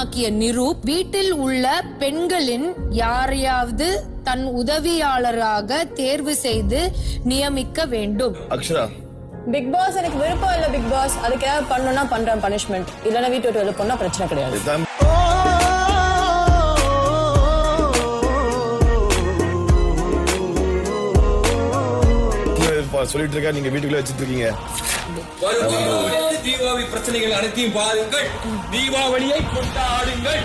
வில்லனாக்கிய நிரூப் வீட்டில் உள்ள பெண்களின் யாரையாவது தன் உதவியாளராக தேர்வு செய்து நியமிக்க வேண்டும் அக்ஷரா பிக் பாஸ் எனக்கு விருப்பம் இல்ல பிக் பாஸ் அதுக்கு ஏதாவது பண்ணணும்னா பண்றேன் பனிஷ்மெண்ட் இல்லைன்னா வீட்டு விட்டு வெளில போனா பிரச்சனை கிடையாது இதுதான் சொல்லிட்டு இருக்கா நீங்க வீட்டுக்குள்ள வச்சிட்டு இருக்கீங்க வருவாய் தீபாவளி பிரச்சனைகள் அனைத்தையும் பாருங்கள் தீபாவளியை கொண்டாடுங்கள்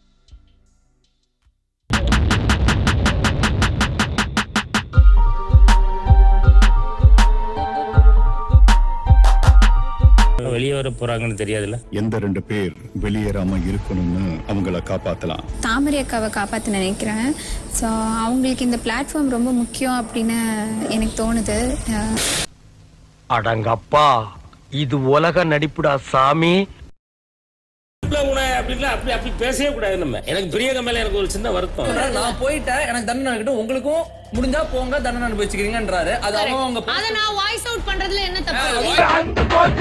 வெளியே வர போறாங்கன்னு தெரியாதுல்ல எந்த ரெண்டு பேர் வெளியேறாம இருக்கணும்னு அவங்கள காப்பாத்தலாம் தாமரை அக்காவை காப்பாற்ற நினைக்கிறேன் ஸோ அவங்களுக்கு இந்த பிளாட்ஃபார்ம் ரொம்ப முக்கியம் அப்படின்னு எனக்கு தோணுது அஹ் அடங்கப்பா இது உலக நடிப்புடா சாமி அப்படின்னா அப்படி அப்படி பேசவே கூடாது நம்ம எனக்கு பிரியங்க மேல எனக்கு ஒரு சின்ன வருத்தம் நான் போயிட்டேன் எனக்கு தண்டனை இருக்கட்டும் உங்களுக்கும் முடிஞ்சா போங்க தண்டனை அனுபவிச்சுக்கிறீங்கன்றாரு அது அவங்க அவங்க அத நான் வாய்ஸ் அவுட் பண்றதுல என்ன தப்பு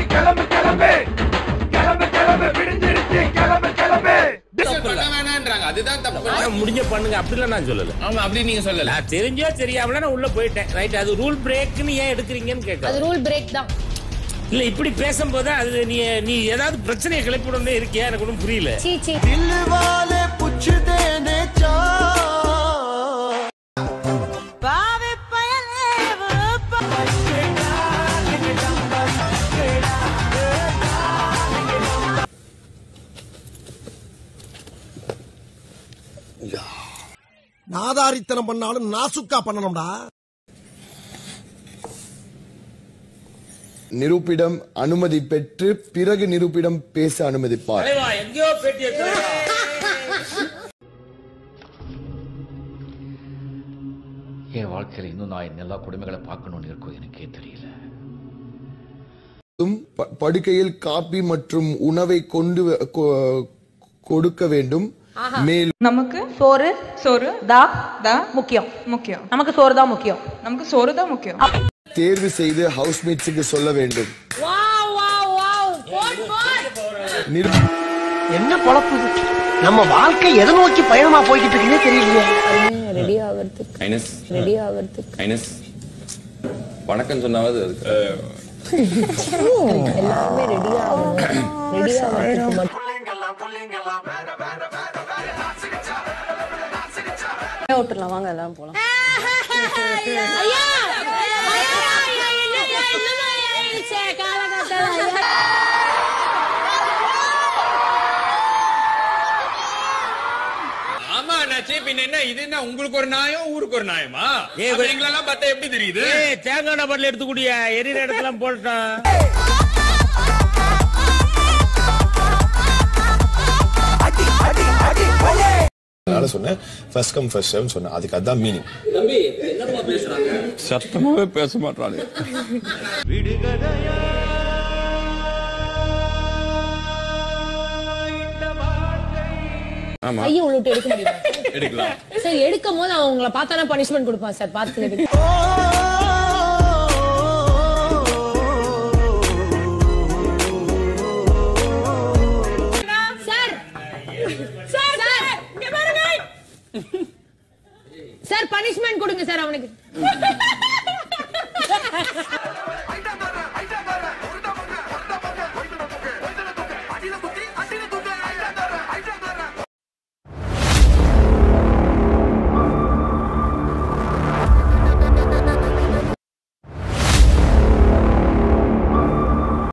ஆனா முடிஞ்ச பண்ணுங்க அப்படிலாம் நான் சொல்லல ஆமா அப்படி நீங்க சொல்லல நான் தெரிஞ்சோ தெரியாமல நான் உள்ள போயிட்டேன் ரைட் அது ரூல் பிரேக்னு ஏன் எடுக்கிறீங்கன்னு அது கேட்கறது ரூல் பிரேக் தான் இல்ல இப்படி பேசும்போது அது நீ நீ ஏதாவது பிரச்சனையை கிளப்பிடணும் இருக்கியா எனக்கு ஒன்றும் புரியல சீ சீ நாதாரித்தனம் பண்ணாலும் நாசுக்கா பண்ணணும்டா நிரூபிடம் அனுமதி பெற்று பிறகு நிரூபிடம் பேச அனுமதிப்பார் தலைவா எங்கேயோ பேட்டி எடுத்து என் வாழ்க்கையில இன்னும் நான் என் எல்லா குடும்பங்களை பார்க்கணும்னு இருக்கும் எனக்கே தெரியல ப- படுக்கையில் காபி மற்றும் உணவை கொண்டு வ- கொ- கொடுக்க வேண்டும் மேலும் நமக்கு சோறு சோறு தா தா முக்கியம் முக்கியம் நமக்கு சோறு தான் முக்கியம் நமக்கு சோறு தான் முக்கியம் தேர்வு செய்து ஹவுஸ்மேட்ஸுக்கு சொல்ல வேண்டும் வாவ் வாவ் வாவ் போட் போட் நிரு- என்ன பொழப்பு நம்ம வாழ்க்கை எதை நோக்கி பயணமா போய்கிட்டு இருக்குன்னே தெரியலையே ரெடி ஆகிறதுக்கு கைனஸ் ரெடி ஆகிறதுக்கு கைனஸ் வணக்கம் சொன்னாவது அதுக்கு எல்லாருமே ரெடி ஆகணும் ரெடி ஆகிறதுக்கு மட்டும் விட்டுலாம் வாங்க எல்லாரும் போலாம் ஐயா ஐயா ஐயா என்னய்யா என்னமா ஆயிடுச்சே காலகட்டத்துல ஆமா அண்ணாச்சி பின்ன என்ன இது என்ன உங்களுக்கு ஒரு நியாயம் ஊருக்கு ஒரு நியாயமா ஏய், அப்ப எங்களெல்லாம் பார்த்தா எப்படி தெரியுது ஏய் தேங்காய் டப்பால எடுத்துக்கூடிய எரியிற இடத்துல போட்டான் அதனால சொன்னேன் ஃபர்ஸ்ட் கம் ஃபர்ஸ்ட் சர்வ் சொன்னேன் அதுக்கு அதான் மீனிங் சத்தமாவே பேச மாட்டாளே கையை உள்ளிட்டு எடுக்க முடியுமா எடுக்கலாம் சார் எடுக்கும் போது அவன் உங்களை பார்த்தானா பனிஷ்மெண்ட் கொடுப்பான் சார் பார்த்து எடுக்க சார் சார் சார் இங்க பாருங்க சார் பனிஷ்மெண்ட் கொடுங்க சார் அவனுக்கு